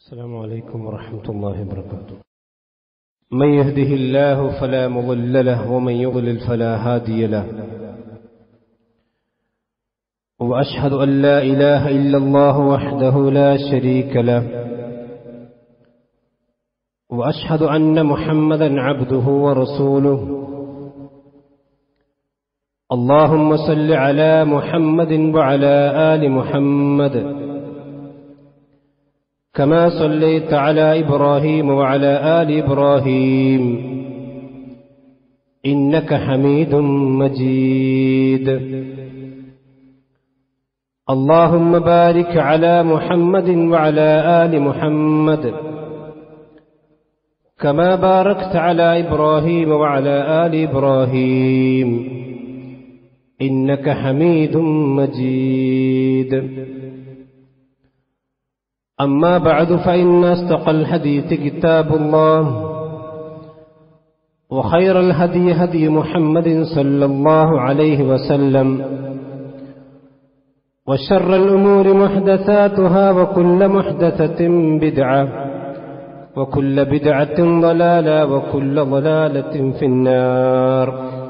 السلام عليكم ورحمة الله وبركاته من يهده الله فلا مضل له ومن يضلل فلا هادي له وأشهد أن لا إله إلا الله وحده لا شريك له وأشهد أن محمدا عبده ورسوله اللهم صل على محمد وعلى آل محمد كما صليت على إبراهيم وعلى آل إبراهيم إنك حميد مجيد اللهم بارك على محمد وعلى آل محمد كما باركت على إبراهيم وعلى آل إبراهيم إنك حميد مجيد أما بعد فإن أصدق الحديث كتاب الله وخير الهدي هدي محمد صلى الله عليه وسلم وشر الأمور محدثاتها وكل محدثة بدعة وكل بدعة ضلالة وكل ضلالة في النار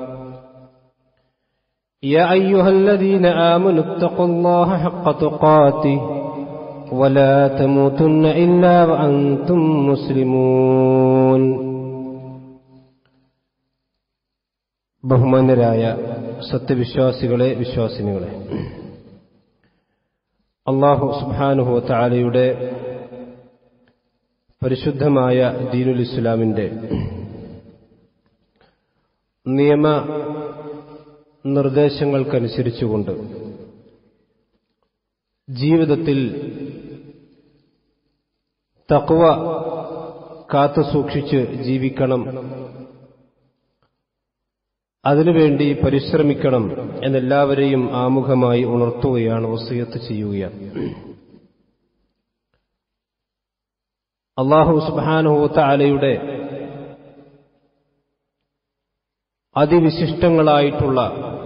يا أيها الذين آمنوا اتقوا الله حق تقاته ولا تموتن إلا وأنتم مسلمون ബഹുമാന്യരായ സത്യവിശ്വാസികളെ വിശ്വാസിനികളെ അള്ളാഹു സുബാനുഹു താലയുടെ പരിശുദ്ധമായ ദീനുൽ ഇസ്ലാമിന്റെ നിയമ നിർദ്ദേശങ്ങൾക്കനുസരിച്ചുകൊണ്ട് ജീവിതത്തിൽ തക്വ കാത്തു സൂക്ഷിച്ച് ജീവിക്കണം അതിനുവേണ്ടി പരിശ്രമിക്കണം എന്നെല്ലാവരെയും ആമുഖമായി ഉണർത്തുകയാണ് വസീയത്ത് ചെയ്യുകയാണ് അള്ളാഹു സുബാനുഹൂത്ത ആലയുടെ അതിവിശിഷ്ടങ്ങളായിട്ടുള്ള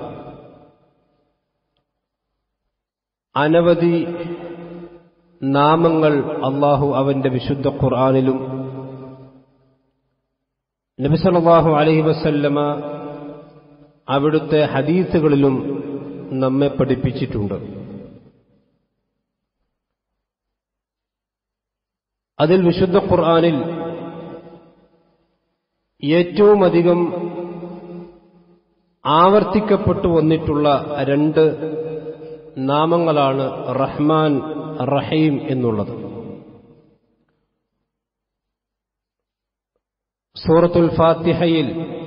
അനവധി നാമങ്ങൾ അള്ളാഹു അവന്റെ വിശുദ്ധ ഖുർആാനിലും നബിസലാഹു അലഹി വസല്ലമ അവിടുത്തെ ഹദീസുകളിലും നമ്മെ പഠിപ്പിച്ചിട്ടുണ്ട് അതിൽ വിശുദ്ധ ഖുർആാനിൽ ഏറ്റവും അധികം ആവർത്തിക്കപ്പെട്ടു വന്നിട്ടുള്ള രണ്ട് നാമങ്ങളാണ് റഹ്മാൻ റഹീം എന്നുള്ളത് സൂറത്തുൽ ഫാത്തിഹയിൽ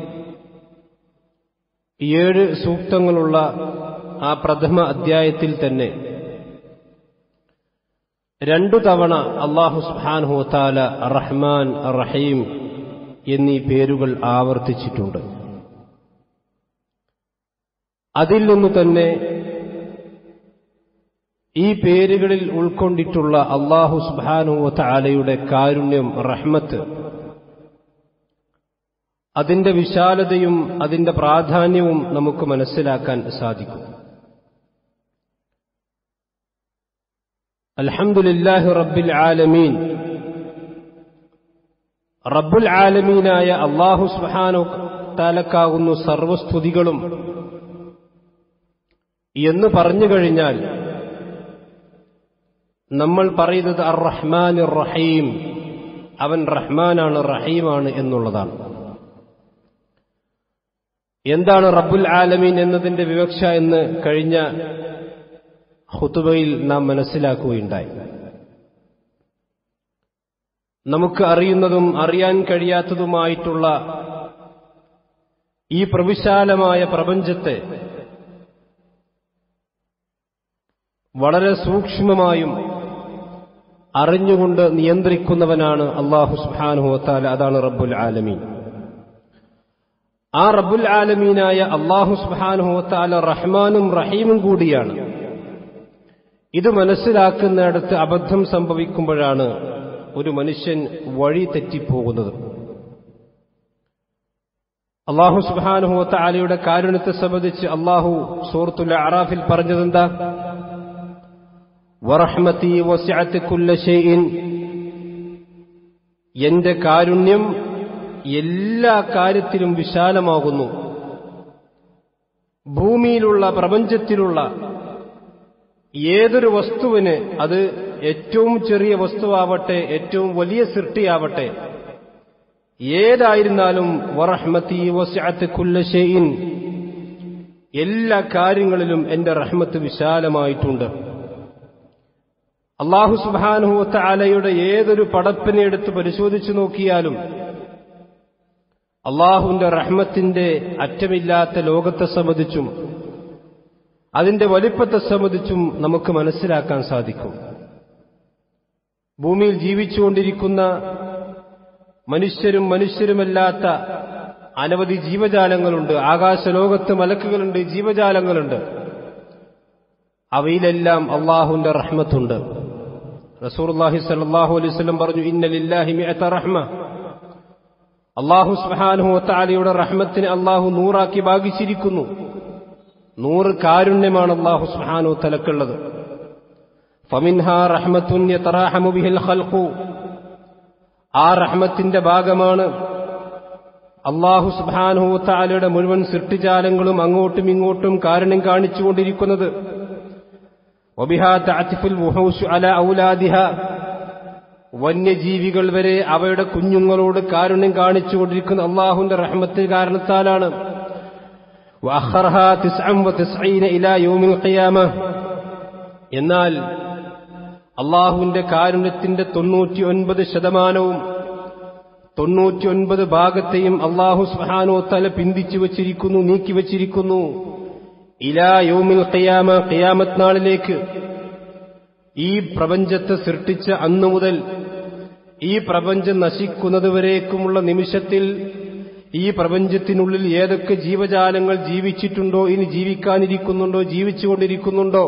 ഏഴ് സൂക്തങ്ങളുള്ള ആ പ്രഥമ അധ്യായത്തിൽ തന്നെ രണ്ടു തവണ അള്ളാഹു സുഹാൻഹുത്താല റഹ്മാൻ റഹീം എന്നീ പേരുകൾ ആവർത്തിച്ചിട്ടുണ്ട് അതിൽ നിന്ന് തന്നെ ഈ പേരുകളിൽ ഉൾക്കൊണ്ടിട്ടുള്ള അള്ളാഹു സുബാനുവത്ത ആലയുടെ കാരുണ്യം റഹ്മത്ത് അതിന്റെ വിശാലതയും അതിന്റെ പ്രാധാന്യവും നമുക്ക് മനസ്സിലാക്കാൻ സാധിക്കും അൽഹമുല്ലാഹി റബ്ബിൽ ആലമീൻ റബ്ബുൽ ആലമീനായ അള്ളാഹു സുബാനു താലക്കാകുന്നു സർവസ്തുതികളും എന്ന് പറഞ്ഞു കഴിഞ്ഞാൽ നമ്മൾ പറയുന്നത് അർ റഹ്മാൻ റഹീം അവൻ റഹ്മാനാണ് റഹീമാണ് എന്നുള്ളതാണ് എന്താണ് റബ്ബുൽ ആലമീൻ എന്നതിന്റെ വിവക്ഷ എന്ന് കഴിഞ്ഞ ഹുത്തുബയിൽ നാം മനസ്സിലാക്കുകയുണ്ടായി നമുക്ക് അറിയുന്നതും അറിയാൻ കഴിയാത്തതുമായിട്ടുള്ള ഈ പ്രവിശാലമായ പ്രപഞ്ചത്തെ വളരെ സൂക്ഷ്മമായും അറിഞ്ഞുകൊണ്ട് നിയന്ത്രിക്കുന്നവനാണ് അള്ളാഹു സുബാനുഹത്താല അതാണ് റബ്ബുൽ ആലമീൻ ആ റബ്ബുൽ ആലമീനായ അള്ളാഹു സുബാനുഹത്താല റഹ്മാനും റഹീമും കൂടിയാണ് ഇത് മനസ്സിലാക്കുന്നിടത്ത് അബദ്ധം സംഭവിക്കുമ്പോഴാണ് ഒരു മനുഷ്യൻ വഴി തെറ്റിപ്പോകുന്നത് അള്ളാഹു സുബാനുഹത്ത ആലയുടെ കാരുണ്യത്തെ സംബന്ധിച്ച് അള്ളാഹു സൂറത്തുൽ അറാഫിൽ പറഞ്ഞതെന്താ വറഹ്മതി വസിഅത്ത് കുല്ല ഷൈഇൻ എന്റെ കാരുണ്യം എല്ലാ കാര്യത്തിലും വിശാലമാകുന്നു ഭൂമിയിലുള്ള പ്രപഞ്ചത്തിലുള്ള ഏതൊരു വസ്തുവിന് അത് ഏറ്റവും ചെറിയ വസ്തുവാവട്ടെ ഏറ്റവും വലിയ സൃഷ്ടിയാവട്ടെ ഏതായിരുന്നാലും വറഹ്മത്തി വസ്അത്ത് കുല്ല ഷൈഇൻ എല്ലാ കാര്യങ്ങളിലും എന്റെ റഹ്മത്ത് വിശാലമായിട്ടുണ്ട് അള്ളാഹു സുബാനുഹൂത്ത ആലയുടെ ഏതൊരു പടപ്പിനെ എടുത്ത് പരിശോധിച്ചു നോക്കിയാലും അള്ളാഹുവിന്റെ റഹ്മത്തിന്റെ അറ്റമില്ലാത്ത ലോകത്തെ സംബന്ധിച്ചും അതിന്റെ വലിപ്പത്തെ സംബന്ധിച്ചും നമുക്ക് മനസ്സിലാക്കാൻ സാധിക്കും ഭൂമിയിൽ ജീവിച്ചുകൊണ്ടിരിക്കുന്ന മനുഷ്യരും മനുഷ്യരുമല്ലാത്ത അനവധി ജീവജാലങ്ങളുണ്ട് ആകാശലോകത്ത് മലക്കുകളുണ്ട് ജീവജാലങ്ങളുണ്ട് അവയിലെല്ലാം അള്ളാഹുവിന്റെ റഹ്മത്തുണ്ട് റസൂർല്ലാഹി സല്ലാഹു അലൈഹി സ്വലം പറഞ്ഞു ഇന്നലില്ലാഹി മിഅത്ത റഹ്മ അള്ളാഹു സുബ്ഹാനഹു വതആലയുടെ റഹ്മത്തിന് അള്ളാഹു നൂറാക്കി ഭാഗിച്ചിരിക്കുന്നു നൂറ് കാരുണ്യമാണ് അള്ളാഹു സുബ്ഹാനഹു തലക്കുള്ളത് ഫമിൻഹാ റഹ്മത്തുൻ യതറാഹമു ബിഹിൽ ഖൽഖു ആ റഹ്മത്തിന്റെ ഭാഗമാണ് അള്ളാഹു സുബ്ഹാനഹു വതആലയുടെ മുഴുവൻ സൃഷ്ടിജാലങ്ങളും അങ്ങോട്ടും ഇങ്ങോട്ടും കാരുണ്യം കാണിച്ചുകൊണ്ടിരിക്കുന്നത് വബിഹാ തഅതിഫുൽ വുഹൂശു അല ഔലാദിഹ വന്യജീവികൾ വരെ അവയുടെ കുഞ്ഞുങ്ങളോട് കാരുണ്യം കാണിച്ചുകൊണ്ടിരിക്കുന്ന അള്ളാഹുവിന്റെ റഹ്മത്തിന് കാരണത്താലാണ് എന്നാൽ അള്ളാഹുവിന്റെ കാരുണ്യത്തിന്റെ തൊണ്ണൂറ്റി ഒൻപത് ശതമാനവും തൊണ്ണൂറ്റിയൊൻപത് ഭാഗത്തെയും അള്ളാഹു സുഹാനോ തല പിന്തിച്ചു വച്ചിരിക്കുന്നു നീക്കിവച്ചിരിക്കുന്നു ഇലാ യോമിൽ ഖിയാമ ഖിയാമത്ത് നാളിലേക്ക് ഈ പ്രപഞ്ചത്തെ സൃഷ്ടിച്ച അന്നു മുതൽ ഈ പ്രപഞ്ചം നശിക്കുന്നതുവരേക്കുമുള്ള നിമിഷത്തിൽ ഈ പ്രപഞ്ചത്തിനുള്ളിൽ ഏതൊക്കെ ജീവജാലങ്ങൾ ജീവിച്ചിട്ടുണ്ടോ ഇനി ജീവിക്കാനിരിക്കുന്നുണ്ടോ ജീവിച്ചുകൊണ്ടിരിക്കുന്നുണ്ടോ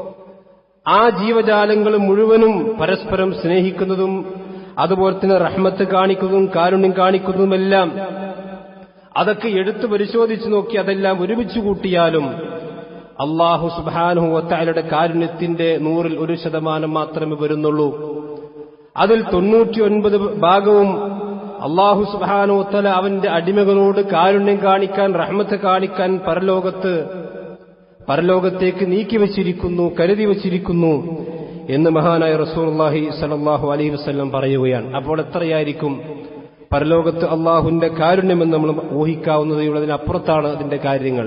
ആ ജീവജാലങ്ങൾ മുഴുവനും പരസ്പരം സ്നേഹിക്കുന്നതും അതുപോലെ തന്നെ റഹ്മത്ത് കാണിക്കുന്നതും കാരുണ്യം കാണിക്കുന്നതുമെല്ലാം അതൊക്കെ എടുത്തു പരിശോധിച്ചു നോക്കി അതെല്ലാം ഒരുമിച്ച് കൂട്ടിയാലും അള്ളാഹു സുബാനുഹു ഒത്തായാലുടെ കാരുണ്യത്തിന്റെ നൂറിൽ ഒരു ശതമാനം മാത്രമേ വരുന്നുള്ളൂ അതിൽ തൊണ്ണൂറ്റിയൊൻപത് ഭാഗവും അള്ളാഹു സുബാനു ഒത്തല അവന്റെ അടിമകളോട് കാരുണ്യം കാണിക്കാൻ റഹ്മത്ത് കാണിക്കാൻ പരലോകത്ത് പരലോകത്തേക്ക് നീക്കിവച്ചിരിക്കുന്നു കരുതി വച്ചിരിക്കുന്നു എന്ന് മഹാനായ റസൂർല്ലാഹി സലല്ലാഹു അലൈഹി വസ്ല്ലം പറയുകയാണ് അപ്പോൾ എത്രയായിരിക്കും പരലോകത്ത് അള്ളാഹുവിന്റെ കാരുണ്യമെന്ന് നമ്മൾ ഊഹിക്കാവുന്നതേ ഉള്ളതിനപ്പുറത്താണ് അതിന്റെ കാര്യങ്ങൾ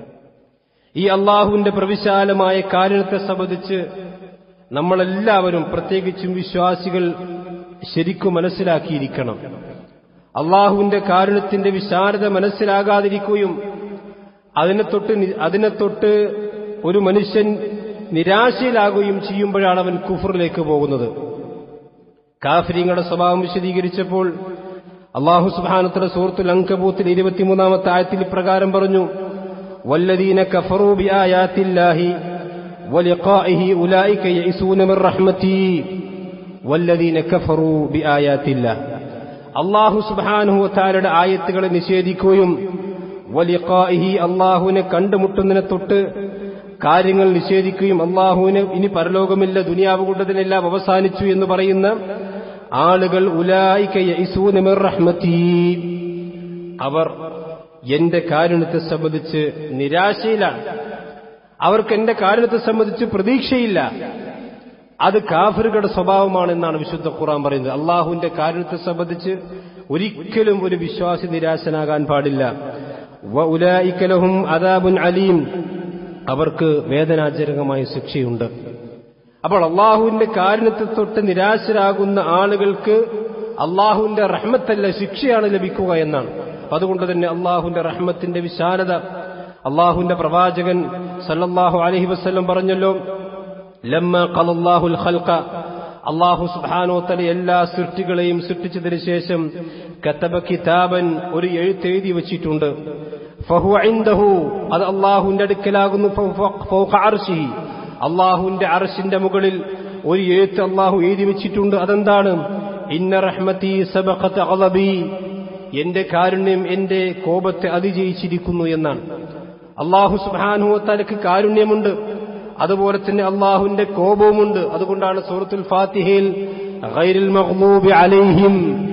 ഈ അള്ളാഹുവിന്റെ പ്രവിശാലമായ കാരുണ്യത്തെ സംബന്ധിച്ച് നമ്മളെല്ലാവരും പ്രത്യേകിച്ചും വിശ്വാസികൾ ശരിക്കും മനസ്സിലാക്കിയിരിക്കണം അള്ളാഹുവിന്റെ കാരുണ്യത്തിന്റെ വിശാലത മനസ്സിലാകാതിരിക്കുകയും അതിനെ തൊട്ട് അതിനെ തൊട്ട് ഒരു മനുഷ്യൻ നിരാശയിലാകുകയും ചെയ്യുമ്പോഴാണ് അവൻ കുഫറിലേക്ക് പോകുന്നത് കാഫര്യങ്ങളുടെ സ്വഭാവം വിശദീകരിച്ചപ്പോൾ അള്ളാഹു സുബാനത്തിന്റെ സുഹൃത്തുൽ അങ്കബൂത്തിൽ ഇരുപത്തിമൂന്നാമത്തെ ആയത്തിൽ ഇപ്രകാരം പറഞ്ഞു വല്ലദീന കഫറൂ ബിആയാത്തില്ലാഹി വലിഖാഇഹി ഉലൈക യഇസൂന മിർ റഹ്മതി വല്ലദീന കഫറൂ ബിആയാത്തില്ലാഹ് അള്ളാഹു സുബ്ഹാനഹു വതആലയുടെ ആയത്തുകളെ നിഷേധിക്കുകയും വലിഖാഇഹി അള്ളാഹുവിനെ കണ്ടുമുട്ടുന്നതിനെ തൊട്ട് കാര്യങ്ങൾ നിഷേധിക്കുകയും അള്ളാഹുവിന് ഇനി പരലോകമില്ല ദുനിയാവ് കൊണ്ടതിനെല്ലാം അവസാനിച്ചു എന്ന് പറയുന്ന ആളുകൾ ഉലായിക്കൂനമിറഹ്മത്തി അവർ എന്റെ കാരുണ്യത്തെ സംബന്ധിച്ച് നിരാശയിലാണ് അവർക്ക് എന്റെ കാരുണ്യത്തെ സംബന്ധിച്ച് പ്രതീക്ഷയില്ല അത് കാഫറുകളുടെ സ്വഭാവമാണെന്നാണ് വിശുദ്ധ ഖുറാൻ പറയുന്നത് അള്ളാഹുവിന്റെ കാരുണ്യത്തെ സംബന്ധിച്ച് ഒരിക്കലും ഒരു വിശ്വാസി നിരാശനാകാൻ പാടില്ല ഉലായിക്കലഹും അദാബുൻ അലീം അവർക്ക് വേദനാജനകമായ ശിക്ഷയുണ്ട് അപ്പോൾ അള്ളാഹുവിന്റെ കാരുണ്യത്തെ തൊട്ട് നിരാശരാകുന്ന ആളുകൾക്ക് അള്ളാഹുവിന്റെ റഹ്മത്തല്ല ശിക്ഷയാണ് ലഭിക്കുക എന്നാണ് അതുകൊണ്ട് തന്നെ അള്ളാഹുവിന്റെ റഹ്മത്തിന്റെ വിശാലത അള്ളാഹുവിന്റെ പ്രവാചകൻ സല്ലല്ലാഹു അലഹി വസ്ല്ലം പറഞ്ഞല്ലോ ലമ്മ ഖലല്ലാഹുൽ ഖൽഖ അള്ളാഹു സുബാനോത്തല എല്ലാ സൃഷ്ടികളെയും സൃഷ്ടിച്ചതിന് ശേഷം കത്തബ കിതാബൻ ഒരു എഴുത്തെഴുതി വച്ചിട്ടുണ്ട് ഫഹു ഐന്ദഹു അത് അള്ളാഹുവിന്റെ അടുക്കലാകുന്നു അർശി അള്ളാഹുവിന്റെ അർശിന്റെ മുകളിൽ ഒരു എഴുത്ത് അള്ളാഹു എഴുതി വെച്ചിട്ടുണ്ട് അതെന്താണ് ഇന്ന റഹ്മത്തി സബഖത്ത് അളബി എന്റെ കാരുണ്യം എന്റെ കോപത്തെ അതിജയിച്ചിരിക്കുന്നു എന്നാണ് അള്ളാഹു സുബാനുഹത്തലക്ക് കാരുണ്യമുണ്ട് അതുപോലെ തന്നെ അള്ളാഹുവിന്റെ കോപവുമുണ്ട് അതുകൊണ്ടാണ് സൂറത്തുൽ ഫാത്തിഹയിൽ ഗൈരിൽ മഖ്ലൂബി അലൈഹിം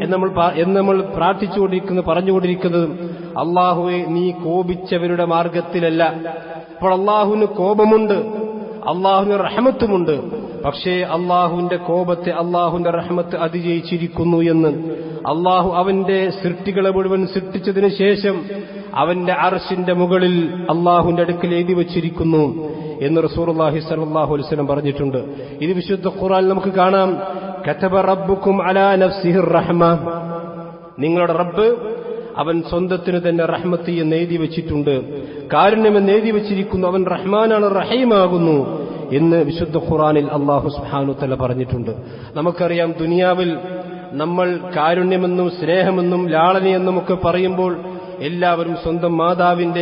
എന്ന് നമ്മൾ പാ- എന്ന് നമ്മൾ പ്രാർത്ഥിച്ചുകൊണ്ടിരിക്കുന്നത് പറഞ്ഞുകൊണ്ടിരിക്കുന്നത് അള്ളാഹുവെ നീ കോപിച്ചവരുടെ മാർഗത്തിലല്ല അപ്പോൾ അള്ളാഹുവിന് കോപമുണ്ട് അള്ളാഹുവിന് റഹമത്തുമുണ്ട് പക്ഷേ അള്ളാഹുവിന്റെ കോപത്തെ അള്ളാഹുവിന്റെ റഹമത്ത് അതിജയിച്ചിരിക്കുന്നു എന്ന് അള്ളാഹു അവന്റെ സൃഷ്ടികളെ മുഴുവൻ സൃഷ്ടിച്ചതിനു ശേഷം അവന്റെ അർഷിന്റെ മുകളിൽ അള്ളാഹുവിന്റെ അടുക്കൽ എഴുതി വച്ചിരിക്കുന്നു എന്ന് റസൂർല്ലാഹി സല്ലാഹു അലൈവലം പറഞ്ഞിട്ടുണ്ട് ഇത് വിശുദ്ധ ഖുറാൻ നമുക്ക് കാണാം കതബ റബ്ബുക്കും അലാ നഫ്സിഹിർ റഹ്മ നിങ്ങളുടെ റബ്ബ് അവൻ സ്വന്തത്തിന് തന്നെ റഹ്മത്ത് എന്ന് എഴുതി വെച്ചിട്ടുണ്ട് കാരുണ്യമെന്ന് എഴുതി വെച്ചിരിക്കുന്നു അവൻ റഹ്മാനാണ് റഹീമാകുന്നു എന്ന് വിശുദ്ധ ഖുറാനിൽ അള്ളാഹു സുഹാനു തല പറഞ്ഞിട്ടുണ്ട് നമുക്കറിയാം ദുനിയാവിൽ നമ്മൾ കാരുണ്യമെന്നും സ്നേഹമെന്നും ലാളനയെന്നും ഒക്കെ പറയുമ്പോൾ എല്ലാവരും സ്വന്തം മാതാവിന്റെ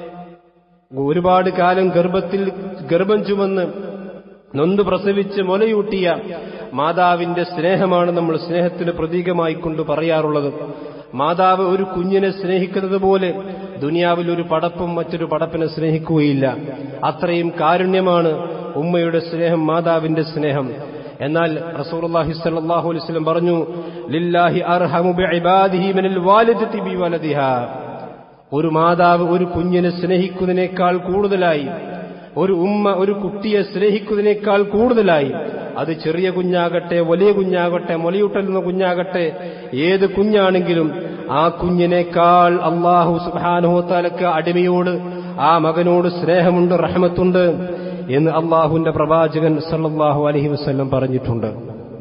ഒരുപാട് കാലം ഗർഭത്തിൽ ഗർഭം ചുമന്ന് നൊന്ത് പ്രസവിച്ച് മുലയൂട്ടിയ മാതാവിന്റെ സ്നേഹമാണ് നമ്മൾ സ്നേഹത്തിന് പ്രതീകമായി കൊണ്ട് പറയാറുള്ളത് മാതാവ് ഒരു കുഞ്ഞിനെ സ്നേഹിക്കുന്നത് പോലെ ദുനിയാവിൽ ഒരു പടപ്പും മറ്റൊരു പടപ്പിനെ സ്നേഹിക്കുകയില്ല അത്രയും കാരുണ്യമാണ് ഉമ്മയുടെ സ്നേഹം മാതാവിന്റെ സ്നേഹം എന്നാൽ റസൂലുള്ളാഹി സ്വല്ലല്ലാഹു അലൈഹി വസല്ലം പറഞ്ഞു ലില്ലാഹി അർഹമു ബിഇബാദിഹി മിനൽ വാലിദതി ബിവലദിഹാ ഒരു മാതാവ് ഒരു കുഞ്ഞിനെ സ്നേഹിക്കുന്നതിനേക്കാൾ കൂടുതലായി ഒരു ഉമ്മ ഒരു കുട്ടിയെ സ്നേഹിക്കുന്നതിനേക്കാൾ കൂടുതലായി അത് ചെറിയ കുഞ്ഞാകട്ടെ വലിയ കുഞ്ഞാകട്ടെ മുലയൂട്ടലുന്ന കുഞ്ഞാകട്ടെ ഏത് കുഞ്ഞാണെങ്കിലും ആ കുഞ്ഞിനേക്കാൾ അള്ളാഹു സുബാനുഹോത്താലക്ക് അടിമയോട് ആ മകനോട് സ്നേഹമുണ്ട് റഹമത്തുണ്ട് എന്ന് അള്ളാഹുവിന്റെ പ്രവാചകൻ സല്ലല്ലാഹു അലൈഹി വസല്ലം പറഞ്ഞിട്ടുണ്ട്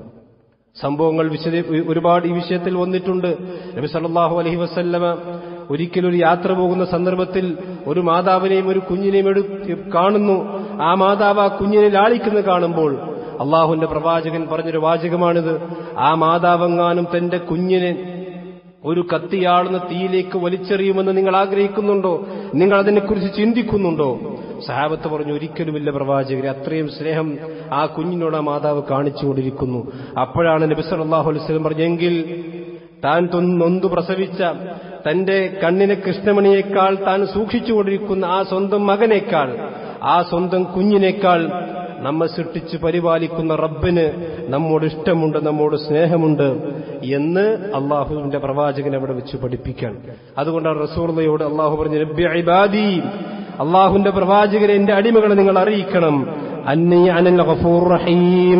സംഭവങ്ങൾ വിശദ ഒരുപാട് ഈ വിഷയത്തിൽ വന്നിട്ടുണ്ട് നബി സല്ലല്ലാഹു അലൈഹി വസല്ലമ ഒരിക്കലൊരു യാത്ര പോകുന്ന സന്ദർഭത്തിൽ ഒരു മാതാവിനെയും ഒരു കുഞ്ഞിനെയും എടു കാണുന്നു ആ മാതാവ് ആ കുഞ്ഞിനെ ലാളിക്കുന്നത് കാണുമ്പോൾ അള്ളാഹുവിന്റെ പ്രവാചകൻ പറഞ്ഞൊരു വാചകമാണിത് ആ മാതാവെങ്ങാനും തന്റെ കുഞ്ഞിനെ ഒരു കത്തിയാളുന്ന തീയിലേക്ക് വലിച്ചെറിയുമെന്ന് നിങ്ങൾ ആഗ്രഹിക്കുന്നുണ്ടോ നിങ്ങൾ അതിനെക്കുറിച്ച് ചിന്തിക്കുന്നുണ്ടോ സഹാബത്ത് പറഞ്ഞു ഒരിക്കലുമില്ല പ്രവാചകരെ അത്രയും സ്നേഹം ആ കുഞ്ഞിനോട് ആ മാതാവ് കാണിച്ചുകൊണ്ടിരിക്കുന്നു അപ്പോഴാണ് നബി സല്ലല്ലാഹു അലൈഹി വസല്ലം പറഞ്ഞെങ്കിൽ താൻ നൊന്തു പ്രസവിച്ച തന്റെ കണ്ണിനെ കൃഷ്ണമണിയേക്കാൾ താൻ സൂക്ഷിച്ചുകൊണ്ടിരിക്കുന്ന ആ സ്വന്തം മകനേക്കാൾ ആ സ്വന്തം കുഞ്ഞിനേക്കാൾ നമ്മെ സൃഷ്ടിച്ച് പരിപാലിക്കുന്ന റബ്ബിന് നമ്മോട് ഇഷ്ടമുണ്ട് നമ്മോട് സ്നേഹമുണ്ട് എന്ന് അള്ളാഹുവിന്റെ പ്രവാചകൻ അവിടെ വെച്ച് പഠിപ്പിക്കാൻ അതുകൊണ്ടാണ് റസൂർലയോട് അള്ളാഹു പറഞ്ഞു "നബ്ബി ഇബാദി അള്ളാഹുവിന്റെ പ്രവാചകരെ എന്റെ അടിമകളെ നിങ്ങൾ അറിയിക്കണം അന്നി അനൽ ഗഫൂർ റഹീം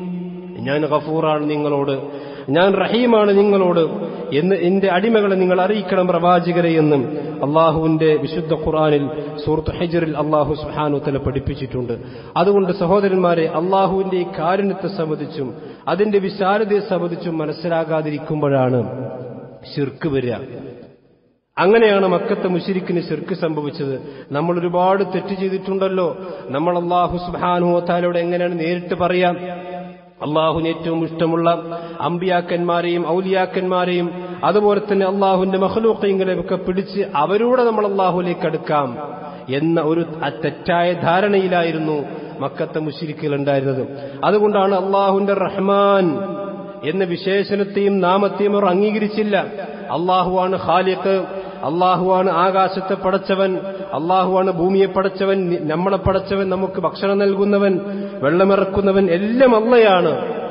ഞാൻ ഗഫൂറാണ് നിങ്ങളോട് ഞാൻ റഹീമാണ് നിങ്ങളോട് എന്ന് എന്റെ അടിമകളെ നിങ്ങൾ അറിയിക്കണം പ്രവാചകരെ എന്നും അള്ളാഹുവിന്റെ വിശുദ്ധ ഖുറാനിൽ സൂറത്ത് ഹജറിൽ അള്ളാഹു സുഹാനു തല പഠിപ്പിച്ചിട്ടുണ്ട് അതുകൊണ്ട് സഹോദരന്മാരെ അള്ളാഹുവിന്റെ ഈ കാരുണ്യത്തെ സംബന്ധിച്ചും അതിന്റെ വിശാലതയെ സംബന്ധിച്ചും മനസ്സിലാകാതിരിക്കുമ്പോഴാണ് ശിർക്ക് വരിക അങ്ങനെയാണ് മക്കത്തെ മുഷിരിക്കിന് ശിർക്ക് സംഭവിച്ചത് നമ്മൾ ഒരുപാട് തെറ്റ് ചെയ്തിട്ടുണ്ടല്ലോ നമ്മൾ അള്ളാഹു സുബാനുഹോത്താലോട് എങ്ങനെയാണ് നേരിട്ട് പറയാം അള്ളാഹുവിന് ഏറ്റവും ഇഷ്ടമുള്ള അമ്പിയാക്കന്മാരെയും ഔലിയാക്കന്മാരെയും അതുപോലെ തന്നെ അള്ളാഹുവിന്റെ മഹലൂക്കങ്ങളെയൊക്കെ പിടിച്ച് അവരോട് നമ്മൾ അള്ളാഹുലേക്ക് അടുക്കാം എന്ന ഒരു തെറ്റായ ധാരണയിലായിരുന്നു മക്കത്തെ മുഷിരിക്കുകൾ ഉണ്ടായിരുന്നത് അതുകൊണ്ടാണ് അള്ളാഹുവിന്റെ റഹ്മാൻ എന്ന വിശേഷണത്തെയും നാമത്തെയും അവർ അംഗീകരിച്ചില്ല അള്ളാഹുവാണ് ഖാലിഖ് അള്ളാഹുവാണ് ആകാശത്തെ പടച്ചവൻ അള്ളാഹുവാണ് ഭൂമിയെ പടച്ചവൻ നമ്മളെ പടച്ചവൻ നമുക്ക് ഭക്ഷണം നൽകുന്നവൻ വെള്ളമിറക്കുന്നവൻ എല്ലാം അള്ളയാണ്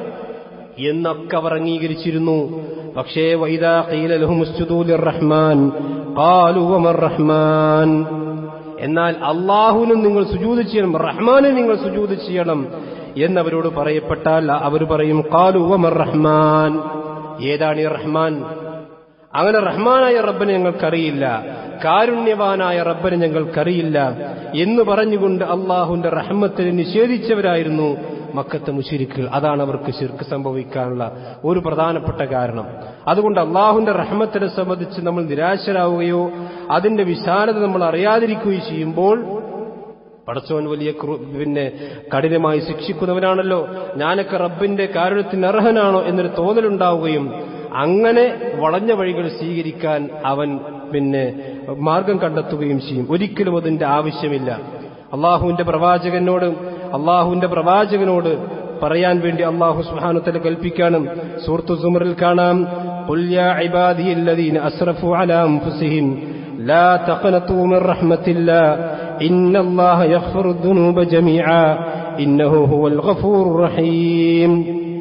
എന്നൊക്കെ അവർ അംഗീകരിച്ചിരുന്നു പക്ഷേ വൈദാ റഹ്മാൻ റഹ്മാൻ എന്നാൽ അള്ളാഹുവിനും നിങ്ങൾ സുജൂത് ചെയ്യണം റഹ്മാനും നിങ്ങൾ സുജൂത് ചെയ്യണം എന്നവരോട് പറയപ്പെട്ടാൽ അവർ പറയും കാലു വമർ റഹ്മാൻ ഏതാണ് ഈ റഹ്മാൻ അങ്ങനെ റഹ്മാനായ റബ്ബനെ ഞങ്ങൾക്കറിയില്ല കാരുണ്യവാനായ റബ്ബനെ ഞങ്ങൾക്കറിയില്ല എന്ന് പറഞ്ഞുകൊണ്ട് അള്ളാഹുവിന്റെ റഹ്മത്തിനെ നിഷേധിച്ചവരായിരുന്നു മക്കത്തെ മുഷിരിക്കുകൾ അതാണ് അവർക്ക് ശിർക്ക് സംഭവിക്കാനുള്ള ഒരു പ്രധാനപ്പെട്ട കാരണം അതുകൊണ്ട് അള്ളാഹുവിന്റെ റഹ്മത്തിനെ സംബന്ധിച്ച് നമ്മൾ നിരാശരാവുകയോ അതിന്റെ വിശാലത നമ്മൾ അറിയാതിരിക്കുകയോ ചെയ്യുമ്പോൾ പടച്ചവൻ വലിയ പിന്നെ കഠിനമായി ശിക്ഷിക്കുന്നവനാണല്ലോ ഞാനൊക്കെ റബ്ബിന്റെ കാരുണ്യത്തിന് അർഹനാണോ എന്നൊരു തോന്നലുണ്ടാവുകയും അങ്ങനെ വളഞ്ഞ വഴികൾ സ്വീകരിക്കാൻ അവൻ പിന്നെ മാർഗം കണ്ടെത്തുകയും ചെയ്യും ഒരിക്കലും അതിന്റെ ആവശ്യമില്ല അള്ളാഹുവിന്റെ പ്രവാചകനോട് അള്ളാഹുവിന്റെ പ്രവാചകനോട് പറയാൻ വേണ്ടി അള്ളാഹു സുഹാനുത്തല കൽപ്പിക്കാനും സൂറത്തു സുമറിൽ കാണാം قل يا عبادي الذين أسرفوا على أنفسهم لا تقنطوا من رحمة الله إن الله يغفر الذنوب جميعا إنه هو الغفور الرحيم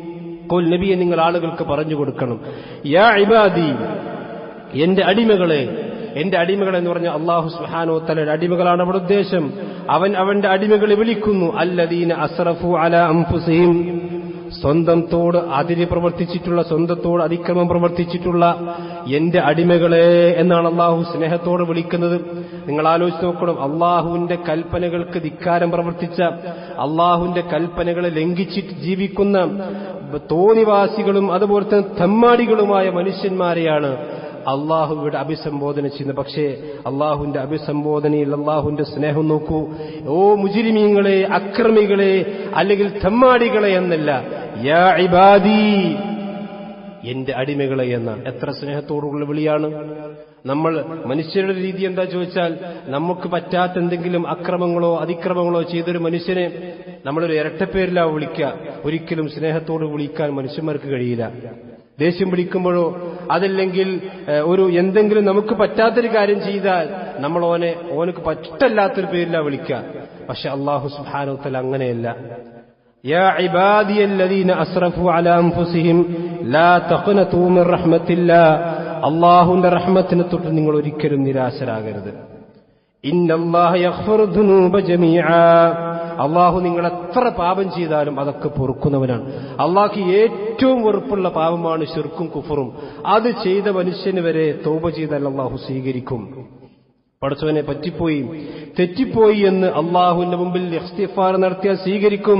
കൊൽ നബിയെ നിങ്ങൾ ആളുകൾക്ക് പറഞ്ഞു കൊടുക്കണം യാ ഇബാദി എന്റെ അടിമകളെ എന്റെ അടിമകൾ എന്ന് പറഞ്ഞ അള്ളാഹു സുഹാനോ തലയുടെ അടിമകളാണ് അവിടെ ഉദ്ദേശം അവൻ അവന്റെ അടിമകളെ വിളിക്കുന്നു അല്ലദീന അസ്റഫു അല അംഫുസീം സ്വന്തത്തോട് അതിര് പ്രവർത്തിച്ചിട്ടുള്ള സ്വന്തത്തോട് അതിക്രമം പ്രവർത്തിച്ചിട്ടുള്ള എന്റെ അടിമകളെ എന്നാണ് അള്ളാഹു സ്നേഹത്തോട് വിളിക്കുന്നത് നിങ്ങൾ ആലോചിച്ച് നോക്കണം അള്ളാഹുവിന്റെ കൽപ്പനകൾക്ക് ധിക്കാരം പ്രവർത്തിച്ച അള്ളാഹുവിന്റെ കൽപ്പനകളെ ലംഘിച്ചിട്ട് ജീവിക്കുന്ന തോന്നിവാസികളും അതുപോലെ തന്നെ തെമ്മാടികളുമായ മനുഷ്യന്മാരെയാണ് അള്ളാഹു ഇവിടെ അഭിസംബോധന ചെയ്യുന്നത് പക്ഷേ അള്ളാഹുവിന്റെ അഭിസംബോധനയിൽ അള്ളാഹുവിന്റെ സ്നേഹം നോക്കൂ ഓ മുജിരിമീങ്ങളെ അക്രമികളെ അല്ലെങ്കിൽ തെമ്മാടികളെ എന്നല്ല യാ ഇബാദി എന്റെ അടിമകളെ എന്ന എത്ര സ്നേഹത്തോടുള്ള വിളിയാണ് നമ്മൾ മനുഷ്യരുടെ രീതി എന്താ ചോദിച്ചാൽ നമുക്ക് പറ്റാത്ത എന്തെങ്കിലും അക്രമങ്ങളോ അതിക്രമങ്ങളോ ചെയ്തൊരു മനുഷ്യനെ നമ്മളൊരു ഇരട്ടപ്പേരിലാ വിളിക്കുക ഒരിക്കലും സ്നേഹത്തോട് വിളിക്കാൻ മനുഷ്യന്മാർക്ക് കഴിയില്ല ദേഷ്യം പിടിക്കുമ്പോഴോ അതല്ലെങ്കിൽ ഒരു എന്തെങ്കിലും നമുക്ക് പറ്റാത്തൊരു കാര്യം ചെയ്താൽ നമ്മൾ ഓനെ ഓനക്ക് പറ്റല്ലാത്തൊരു പേരിലാ വിളിക്കുക പക്ഷെ അള്ളാഹു സുബാനോത്തൽ അങ്ങനെയല്ല يا عبادي الذين أسرفوا على أنفسهم لا تقنطوا من رحمة الله അള്ളാഹുവിന്റെ റഹ്മത്തിനെ തൊട്ട് നിങ്ങൾ ഒരിക്കലും നിരാശരാകരുത് അള്ളാഹു നിങ്ങൾ എത്ര പാപം ചെയ്താലും അതൊക്കെ പൊറുക്കുന്നവനാണ് അള്ളാഹ്ക്ക് ഏറ്റവും വെറുപ്പുള്ള പാപമാണ് ഷിർക്കും കുഫറും അത് ചെയ്ത മനുഷ്യന് വരെ തോപ ചെയ്താൽ അള്ളാഹു സ്വീകരിക്കും പടച്ചവനെ പറ്റിപ്പോയി തെറ്റിപ്പോയി എന്ന് അള്ളാഹുവിന്റെ മുമ്പിൽ ഇഖ്തിഫാർ നടത്തിയാൽ സ്വീകരിക്കും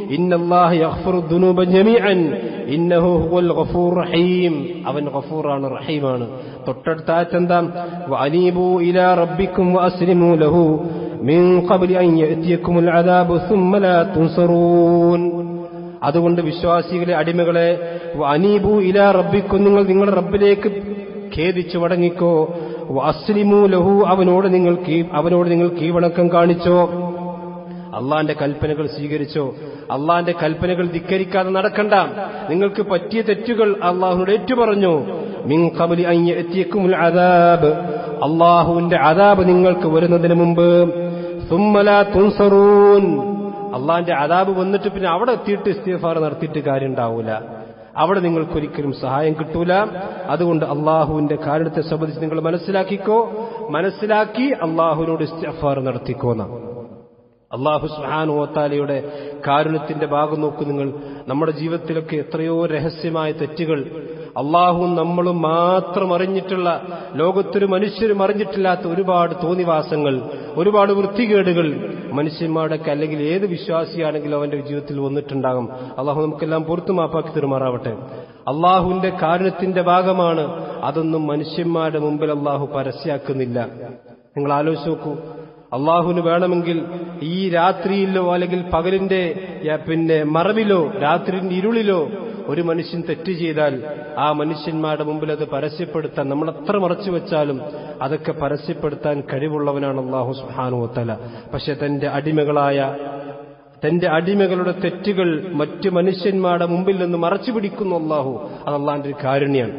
അവൻ ഗഫൂറാണ് റഹീമാണ് തൊട്ടടുത്ത ആയത്തെന്താ അനീബു ഇലാ റബ്ബിക്കും വഅസ്ലിമു ലഹു മിൻ ഖബ്ലി അൻ യഅതിയക്കുമുൽ അദാബു സുമ്മ ലാ തുൻസറൂൻ അതുകൊണ്ട് വിശ്വാസികളെ അടിമകളെ അനീബു ഇലാ റബ്ബിക്കും നിങ്ങൾ നിങ്ങളുടെ റബ്ബിലേക്ക് ഖേദിച്ചു മടങ്ങിക്കോ അസ്ലിമു ലഹു അവനോട് നിങ്ങൾ അവനോട് നിങ്ങൾ കീവണക്കം കാണിച്ചോ അള്ളാന്റെ കൽപ്പനകൾ സ്വീകരിച്ചോ അള്ളാന്റെ കൽപ്പനകൾ ധിക്കരിക്കാതെ നടക്കണ്ട നിങ്ങൾക്ക് പറ്റിയ തെറ്റുകൾ അള്ളാഹുനോട് ഏറ്റുപറഞ്ഞു മിൻ കബലി എത്തിയക്കുമുൽ അദാബ് അള്ളാഹുവിന്റെ അദാബ് നിങ്ങൾക്ക് വരുന്നതിന് മുമ്പ് സുമ്മല തുൻസറൂൻ അള്ളാന്റെ അദാബ് വന്നിട്ട് പിന്നെ അവിടെ എത്തിയിട്ട് ഇസ്തിഫാർ നടത്തിയിട്ട് കാര്യം ഉണ്ടാവൂല അവിടെ നിങ്ങൾക്കൊരിക്കലും സഹായം കിട്ടൂല അതുകൊണ്ട് അള്ളാഹുവിന്റെ കാരണത്തെ സംബന്ധിച്ച് നിങ്ങൾ മനസ്സിലാക്കിക്കോ മനസ്സിലാക്കി അള്ളാഹുവിനോട് ഇസ്തിഫാർ നടത്തിക്കോന്ന അള്ളാഹു സുഹാനുവത്താലയുടെ കാരുണ്യത്തിന്റെ ഭാഗം നോക്കൂ നിങ്ങൾ നമ്മുടെ ജീവിതത്തിലൊക്കെ എത്രയോ രഹസ്യമായ തെറ്റുകൾ അള്ളാഹുവും നമ്മളും മാത്രം അറിഞ്ഞിട്ടുള്ള ലോകത്തൊരു മനുഷ്യരും അറിഞ്ഞിട്ടില്ലാത്ത ഒരുപാട് തോന്നിവാസങ്ങൾ ഒരുപാട് വൃത്തികേടുകൾ മനുഷ്യന്മാരുടെയൊക്കെ അല്ലെങ്കിൽ ഏത് വിശ്വാസിയാണെങ്കിലും അവന്റെ ജീവിതത്തിൽ വന്നിട്ടുണ്ടാകും അള്ളാഹു നമുക്കെല്ലാം പുറത്തു മാപ്പാക്കി തെരുമാറാവട്ടെ അള്ളാഹുവിന്റെ കാരുണ്യത്തിന്റെ ഭാഗമാണ് അതൊന്നും മനുഷ്യന്മാരുടെ മുമ്പിൽ അള്ളാഹു പരസ്യാക്കുന്നില്ല നിങ്ങൾ ആലോചിച്ച് നോക്കൂ അള്ളാഹുവിന് വേണമെങ്കിൽ ഈ രാത്രിയിലോ അല്ലെങ്കിൽ പകലിന്റെ പിന്നെ മറവിലോ രാത്രിന്റെ ഇരുളിലോ ഒരു മനുഷ്യൻ തെറ്റ് ചെയ്താൽ ആ മനുഷ്യന്മാരുടെ മുമ്പിൽ അത് പരസ്യപ്പെടുത്താൻ നമ്മൾ എത്ര മറച്ചു വെച്ചാലും അതൊക്കെ പരസ്യപ്പെടുത്താൻ കഴിവുള്ളവനാണ് അള്ളാഹു സുഹാനുവത്തല പക്ഷെ തന്റെ അടിമകളായ തന്റെ അടിമകളുടെ തെറ്റുകൾ മറ്റു മനുഷ്യന്മാരുടെ മുമ്പിൽ നിന്ന് മറച്ചു പിടിക്കുന്നു അള്ളാഹു അത് അള്ളാന്റെ ഒരു കാരുണ്യാണ്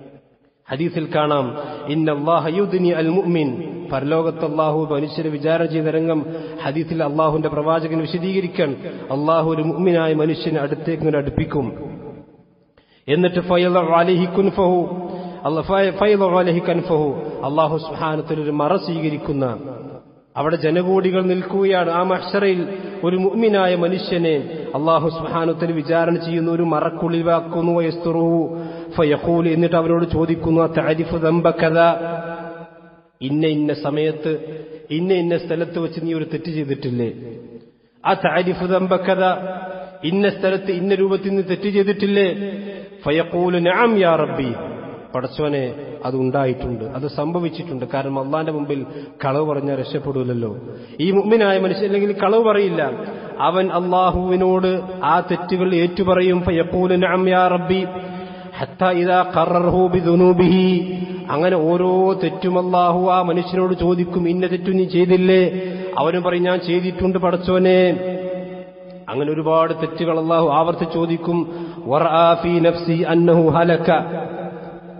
ഹദീസിൽ കാണാം ഇന്നല്ലാഹയുദ്നി അൽ മുഅ്മിൻ പരലോകത്ത് അള്ളാഹു മനുഷ്യരെ വിചാരണ ചെയ്ത രംഗം ഹദീസിൽ അള്ളാഹുവിന്റെ പ്രവാചകൻ വിശദീകരിക്കാൻ അള്ളാഹു ഒരു മുഅ്മിനായ മനുഷ്യനെ അടുത്തേക്ക് ഇങ്ങനെ അടുപ്പിക്കും എന്നിട്ട് അള്ളാഹു സുഹാനത്തിൽ ഒരു മറ സ്വീകരിക്കുന്ന അവിടെ ജനകോടികൾ നിൽക്കുകയാണ് ആ മഹ്ഷറയിൽ ഒരു മുഅ്മിനായ മനുഷ്യനെ അള്ളാഹു സുഹാനുത്തിൽ വിചാരണ ചെയ്യുന്ന ഒരു മറക്കുള്ളിവാക്കുന്നു വയസ്തുറുഹു ഫയഖൂൽ എന്നിട്ട് അവരോട് ചോദിക്കുന്നു താരിഫ് ദമ്പക്കഥ ഇന്ന ഇന്ന സമയത്ത് ഇന്ന ഇന്ന സ്ഥലത്ത് വെച്ച് നീ ഒരു തെറ്റ് ചെയ്തിട്ടില്ലേ ആ താരിഫ് ദമ്പക്കഥ ഇന്ന സ്ഥലത്ത് ഇന്ന രൂപത്തിൽ നിന്ന് തെറ്റ് ചെയ്തിട്ടില്ലേ ഫയഖൂല് നാം യാ റബ്ബി പടച്ചോനെ അത് ഉണ്ടായിട്ടുണ്ട് അത് സംഭവിച്ചിട്ടുണ്ട് കാരണം അള്ളാന്റെ മുമ്പിൽ കളവ് പറഞ്ഞാൽ രക്ഷപ്പെടൂലല്ലോ ഈ മുമ്മിനായ മനുഷ്യൻ അല്ലെങ്കിൽ കളവ് പറയില്ല അവൻ അള്ളാഹുവിനോട് ആ തെറ്റുകൾ ഏറ്റുപറയും ഫയഖൂല് നാം യാ റബ്ബി അങ്ങനെ ഓരോ തെറ്റും അല്ലാഹു ആ മനുഷ്യനോട് ചോദിക്കും ഇന്ന തെറ്റു നീ ചെയ്തില്ലേ അവനും പറയും ഞാൻ ചെയ്തിട്ടുണ്ട് പടച്ചോനെ അങ്ങനെ ഒരുപാട് തെറ്റുകൾ അള്ളാഹു ആവർത്തി ചോദിക്കും നഫ്സി അന്നഹു ഹലക്ക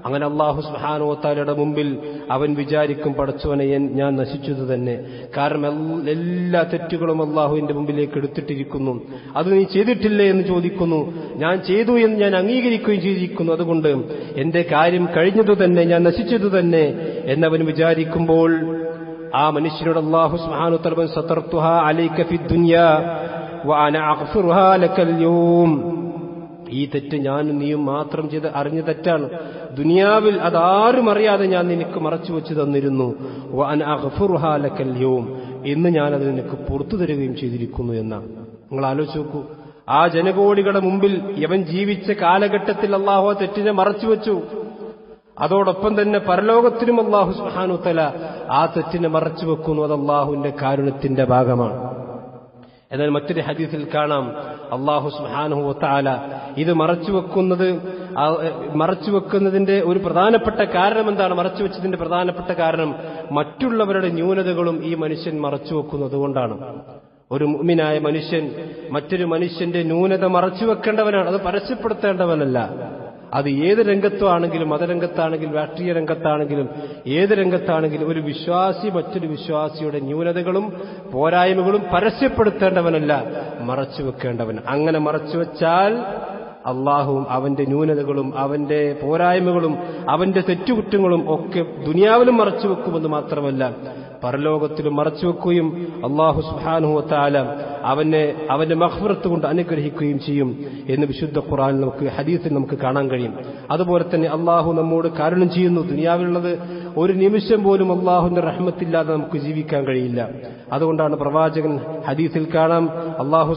അങ്ങനെ അള്ളാഹു സുഹാനോത്താലയുടെ മുമ്പിൽ അവൻ വിചാരിക്കും പടച്ചവനെ എൻ- ഞാൻ നശിച്ചത് തന്നെ കാരണം എൽ- എല്ലാ തെറ്റുകളും അള്ളാഹുവിന്റെ മുമ്പിലേക്ക് എടുത്തിട്ടിരിക്കുന്നു അത് നീ ചെയ്തിട്ടില്ലേ എന്ന് ചോദിക്കുന്നു ഞാൻ ചെയ്തു എന്ന് ഞാൻ അംഗീകരിക്കുകയും ചെയ്തിരിക്കുന്നു അതുകൊണ്ട് എന്റെ കാര്യം കഴിഞ്ഞതു തന്നെ ഞാൻ നശിച്ചതു തന്നെ എന്നവൻ വിചാരിക്കുമ്പോൾ ആ മനുഷ്യനോട് അള്ളാഹു സുബ്ഹാനഹു തആല സതർത്തുഹ അലൈക ഫിദ് ദുനിയാ വഅന അഗ്ഫിറുഹാ ലക്കൽ യൗം ഈ തെറ്റ് ഞാനും നീയും മാത്രം ചെയ്ത് അറിഞ്ഞ തെറ്റാണ് ദുനിയാവിൽ അതാരും അറിയാതെ ഞാൻ നിനക്ക് മറച്ചു വെച്ച് തന്നിരുന്നു വഅന അഗ്ഫിറുഹാ ലക്കൽ യൗം ഇന്ന് ഞാനത് നിനക്ക് പുറത്തു തരികയും ചെയ്തിരിക്കുന്നു എന്നാണ് നിങ്ങൾ ആലോചിച്ച് നോക്കൂ ആ ജനകോടികളുടെ മുമ്പിൽ യവൻ ജീവിച്ച കാലഘട്ടത്തിൽ അള്ളാഹു ആ തെറ്റിനെ മറച്ചു വെച്ചു അതോടൊപ്പം തന്നെ പരലോകത്തിനും അള്ളാഹു സുഹാനു തല ആ തെറ്റിനെ മറച്ചു വെക്കുന്നു അത് അള്ളാഹുവിന്റെ കാരുണ്യത്തിന്റെ ഭാഗമാണ് എന്നാൽ മറ്റൊരു ഹദീസിൽ കാണാം അള്ളാഹു സുഹാനുഹു വത്താല ഇത് മറച്ചു വെക്കുന്നത് ആ- മറച്ചു വെക്കുന്നതിന്റെ ഒരു പ്രധാനപ്പെട്ട കാരണം എന്താണ് മറച്ചു വെച്ചതിന്റെ പ്രധാനപ്പെട്ട കാരണം മറ്റുള്ളവരുടെ ന്യൂനതകളും ഈ മനുഷ്യൻ മറച്ചു വെക്കുന്നത് കൊണ്ടാണ് ഒരു മുഅ്മിനായ മനുഷ്യൻ മറ്റൊരു മനുഷ്യന്റെ ന്യൂനത മറച്ചു വെക്കേണ്ടവനാണ് അത് പരസ്യപ്പെടുത്തേണ്ടവനല്ല അത് ഏത് രംഗത്താണെങ്കിലും മതരംഗത്താണെങ്കിലും രാഷ്ട്രീയ രംഗത്താണെങ്കിലും ഏത് രംഗത്താണെങ്കിലും ഒരു വിശ്വാസി മറ്റൊരു വിശ്വാസിയുടെ ന്യൂനതകളും പോരായ്മകളും പരസ്യപ്പെടുത്തേണ്ടവനല്ല മറച്ചു വെക്കേണ്ടവൻ അങ്ങനെ മറച്ചു വെച്ചാൽ അള്ളാഹുവും അവന്റെ ന്യൂനതകളും അവന്റെ പോരായ്മകളും അവന്റെ തെറ്റുകുറ്റങ്ങളും ഒക്കെ ദുനിയാവിലും മറച്ചു വെക്കുമെന്ന് മാത്രമല്ല പരലോകത്തിലും മറച്ചു വെക്കുകയും അള്ളാഹു സുഹാനുഹത്താല അവനെ അവന്റെ മഹ്ഫറത്ത് കൊണ്ട് അനുഗ്രഹിക്കുകയും ചെയ്യും എന്ന് വിശുദ്ധ ഖുറാൻ നമുക്ക് ഹദീസിൽ നമുക്ക് കാണാൻ കഴിയും അതുപോലെ തന്നെ അള്ളാഹു നമ്മോട് കാരുണ്യം ചെയ്യുന്നു ദുനിയാവിലുള്ളത് ഒരു നിമിഷം പോലും അള്ളാഹുവിന്റെ റഹ്മത്തില്ലാതെ നമുക്ക് ജീവിക്കാൻ കഴിയില്ല അതുകൊണ്ടാണ് പ്രവാചകൻ ഹദീസിൽ കാണാം അള്ളാഹു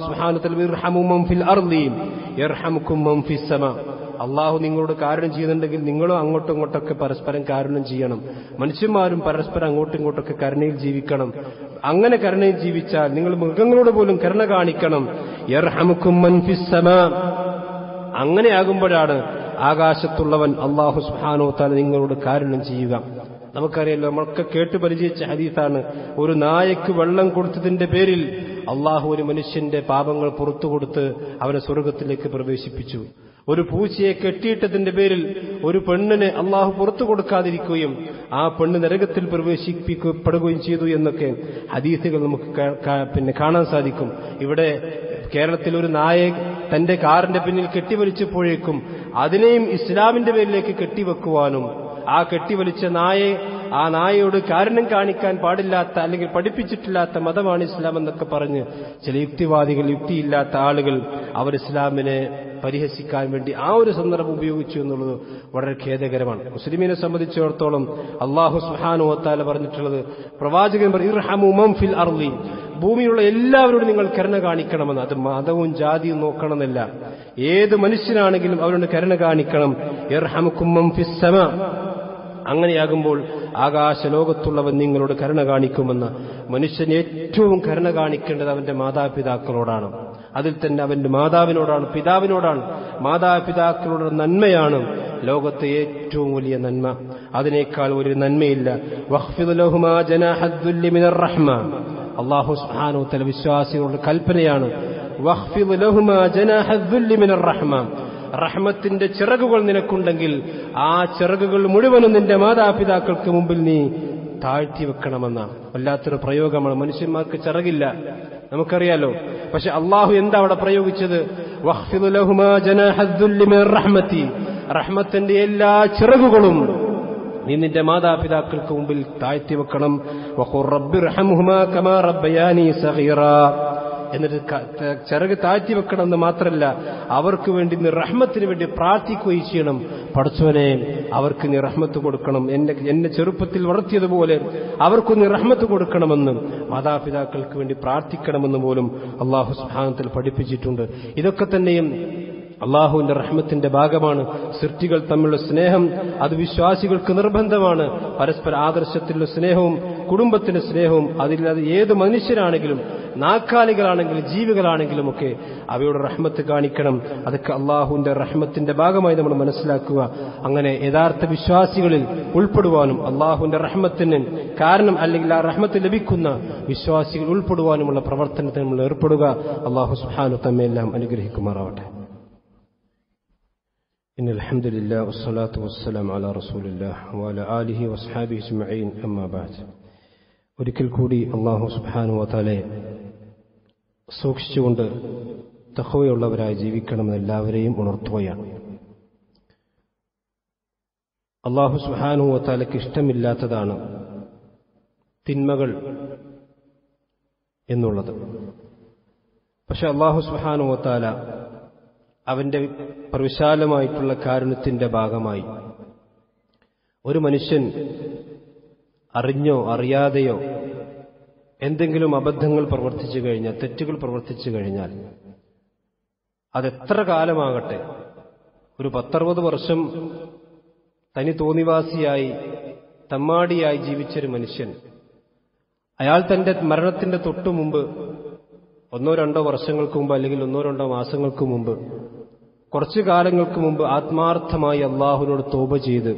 സുഹാനുത്തൽ അള്ളാഹു നിങ്ങളോട് കാരുണ്യം ചെയ്യുന്നുണ്ടെങ്കിൽ നിങ്ങളും അങ്ങോട്ടും ഇങ്ങോട്ടൊക്കെ പരസ്പരം കാരുണ്യം ചെയ്യണം മനുഷ്യന്മാരും പരസ്പരം അങ്ങോട്ടും ഇങ്ങോട്ടൊക്കെ കരുണയിൽ ജീവിക്കണം അങ്ങനെ കരുണയിൽ ജീവിച്ചാൽ നിങ്ങൾ മൃഗങ്ങളോട് പോലും കരുണ കാണിക്കണം യർഹമുക്കും അങ്ങനെയാകുമ്പോഴാണ് ആകാശത്തുള്ളവൻ അള്ളാഹു സുഹാനോ താല നിങ്ങളോട് കാരുണ്യം ചെയ്യുക നമുക്കറിയാലോ നമ്മളൊക്കെ കേട്ട് പരിചയിച്ച ഹദീസാണ് ഒരു നായക്ക് വെള്ളം കൊടുത്തതിന്റെ പേരിൽ അള്ളാഹു ഒരു മനുഷ്യന്റെ പാപങ്ങൾ പുറത്തു കൊടുത്ത് അവനെ സ്വർഗത്തിലേക്ക് പ്രവേശിപ്പിച്ചു ഒരു പൂച്ചയെ കെട്ടിയിട്ടതിന്റെ പേരിൽ ഒരു പെണ്ണിനെ അള്ളാഹു പുറത്തു കൊടുക്കാതിരിക്കുകയും ആ പെണ്ണ് നരകത്തിൽ പ്രവേശിപ്പിക്കപ്പെടുകയും ചെയ്തു എന്നൊക്കെ ഹദീസുകൾ നമുക്ക് കാ- കാ- പിന്നെ കാണാൻ സാധിക്കും ഇവിടെ കേരളത്തിൽ ഒരു നായെ തന്റെ കാറിന്റെ പിന്നിൽ കെട്ടിവലിച്ചപ്പോഴേക്കും അതിനെയും ഇസ്ലാമിന്റെ പേരിലേക്ക് കെട്ടിവെക്കുവാനും ആ കെട്ടിവലിച്ച നായെ ആ നായയോട് കാരണം കാണിക്കാൻ പാടില്ലാത്ത അല്ലെങ്കിൽ പഠിപ്പിച്ചിട്ടില്ലാത്ത മതമാണ് ഇസ്ലാം എന്നൊക്കെ പറഞ്ഞ് ചില യുക്തിവാദികൾ യുക്തിയില്ലാത്ത ആളുകൾ അവർ ഇസ്ലാമിനെ പരിഹസിക്കാൻ വേണ്ടി ആ ഒരു സന്ദർഭം ഉപയോഗിച്ചു എന്നുള്ളത് വളരെ ഖേദകരമാണ് മുസ്ലിമിനെ സംബന്ധിച്ചിടത്തോളം അള്ളാഹു സുഹാനുവത്താല പറഞ്ഞിട്ടുള്ളത് പ്രവാചകൻ പറയും, "ഇർഹമു മൻ ഫിൽ അർളി ഭൂമിയിലുള്ള എല്ലാവരോടും നിങ്ങൾ കരുണ കാണിക്കണമെന്ന് അത് മതവും ജാതിയും നോക്കണമെന്നില്ല ഏത് മനുഷ്യനാണെങ്കിലും അവരോട് കരുണ കാണിക്കണം ഇർഹമുക്കും മൻ ഫിസ് സമ അങ്ങനെയാകുമ്പോൾ ആകാശലോകത്തുള്ളവൻ നിങ്ങളോട് കരുണ കാണിക്കുമെന്ന് മനുഷ്യൻ ഏറ്റവും കരുണ കാണിക്കേണ്ടത് അവന്റെ മാതാപിതാക്കളോടാണ് അതിൽ തന്നെ അവന്റെ മാതാവിനോടാണ് പിതാവിനോടാണ് മാതാപിതാക്കളുടെ നന്മയാണ് ലോകത്തെ ഏറ്റവും വലിയ നന്മ അതിനേക്കാൾ ഒരു നന്മയില്ല വഖ്ഫിദ് ലഹുമാ ജനാഹദ്ദുല്ലി മിനർ റഹ്മ അള്ളാഹു സുബ്ഹാനഹു തആല വിശ്വാസികളുടെ കൽപ്പനയാണ് വഖ്ഫിദ് ലഹുമാ ജനാഹദ്ദുല്ലി മിനർ റഹ്മ റഹ്മത്തിന്റെ ചിറകുകൾ നിനക്കുണ്ടെങ്കിൽ ആ ചിറകുകൾ മുഴുവനും നിന്റെ മാതാപിതാക്കൾക്ക് മുമ്പിൽ നീ താഴ്ത്തി വെക്കണമെന്നാണ് വല്ലാത്തൊരു പ്രയോഗമാണ് മനുഷ്യന്മാർക്ക് ചിറകില്ല നമുക്കറിയാലോ പക്ഷെ അള്ളാഹു എന്താ അവിടെ പ്രയോഗിച്ചത് വഖ്ഫിദ് ലഹുമാ ജനാഹദ്ദുല്ലി മിനർ റഹ്മത്തി റഹ്മത്തിന്റെ എല്ലാ ചിറകുകളും നീ നിന്റെ മാതാപിതാക്കൾക്ക് മുമ്പിൽ താഴ്ത്തി വെക്കണം വഖുർ റബ്ബിർഹംഹുമാ കമാ റബ്ബയാനി സഗീറാ എന്നിട്ട് ക- ത- ചിറക് താഴ്ത്തി വെക്കണം എന്ന് മാത്രമല്ല അവർക്ക് വേണ്ടി നീ റഹ്മത്തിന് വേണ്ടി പ്രാർത്ഥിക്കുകയും ചെയ്യണം പടച്ചവനെ അവർക്ക് നീ റഹ്മത്ത് കൊടുക്കണം എന്നെ എന്നെ ചെറുപ്പത്തിൽ വളർത്തിയതുപോലെ അവർക്ക് നീ റഹ്മത്ത് കൊടുക്കണമെന്ന് മാതാപിതാക്കൾക്ക് വേണ്ടി പ്രാർത്ഥിക്കണമെന്ന് പോലും അള്ളാഹു സുബ്ഹാനത്തിൽ പഠിപ്പിച്ചിട്ടുണ്ട് ഇതൊക്കെ തന്നെയും അള്ളാഹുവിന്റെ റഹ്മത്തിന്റെ ഭാഗമാണ് സൃഷ്ടികൾ തമ്മിലുള്ള സ്നേഹം അത് വിശ്വാസികൾക്ക് നിർബന്ധമാണ് പരസ്പര ആദർശത്തിലുള്ള സ്നേഹവും കുടുംബത്തിന്റെ സ്നേഹവും അതില്ലാതെ ഏത് മനുഷ്യരാണെങ്കിലും നാക്കാലികളാണെങ്കിലും ജീവികളാണെങ്കിലും ഒക്കെ അവയുടെ റഹ്മത്ത് കാണിക്കണം അതൊക്കെ അള്ളാഹുവിന്റെ റഹ്മത്തിന്റെ ഭാഗമായി നമ്മൾ മനസ്സിലാക്കുക അങ്ങനെ യഥാർത്ഥ വിശ്വാസികളിൽ ഉൾപ്പെടുവാനും അള്ളാഹുവിന്റെ റഹ്മത്തിന് കാരണം അല്ലെങ്കിൽ ആ റഹ്മത്ത് ലഭിക്കുന്ന വിശ്വാസികൾ ഉൾപ്പെടുവാനുമുള്ള പ്രവർത്തനത്തിൽ നമ്മൾ ഏർപ്പെടുക അള്ളാഹു സുഹാനു തമ്മെല്ലാം അനുഗ്രഹിക്കുമാറാവട്ടെ إن الحمد لله والصلاة والسلام على رسول الله وعلى آله وأصحابه أجمعين أما بعد ഒരിക്കൽ കൂടി അള്ളാഹു സുബ്ഹാനു വതാലെ സൂക്ഷിച്ചുകൊണ്ട് തഹവയുള്ളവരായി ജീവിക്കണമെന്ന് എല്ലാവരെയും ഉണർത്തുകയാണ് അള്ളാഹു സുബ്ഹാനു വതാലയ്ക്ക് ഇഷ്ടമില്ലാത്തതാണ് തിന്മകൾ എന്നുള്ളത് പക്ഷെ അള്ളാഹു സുബ്ഹാനു വതാല അവന്റെ പ്രവിശാലമായിട്ടുള്ള കാരുണ്യത്തിന്റെ ഭാഗമായി ഒരു മനുഷ്യൻ അറിഞ്ഞോ അറിയാതെയോ എന്തെങ്കിലും അബദ്ധങ്ങൾ പ്രവർത്തിച്ചു കഴിഞ്ഞാൽ തെറ്റുകൾ പ്രവർത്തിച്ചു കഴിഞ്ഞാൽ അതെത്ര കാലമാകട്ടെ ഒരു പത്തറുപത് വർഷം തനി തോന്നിവാസിയായി തമ്മാടിയായി ജീവിച്ചൊരു മനുഷ്യൻ അയാൾ തന്റെ മരണത്തിന്റെ തൊട്ടു മുമ്പ് ഒന്നോ രണ്ടോ വർഷങ്ങൾക്ക് മുമ്പ് അല്ലെങ്കിൽ ഒന്നോ രണ്ടോ മാസങ്ങൾക്ക് മുമ്പ് കുറച്ചു കാലങ്ങൾക്ക് മുമ്പ് ആത്മാർത്ഥമായി അള്ളാഹുവിനോട് തോപ ചെയ്ത്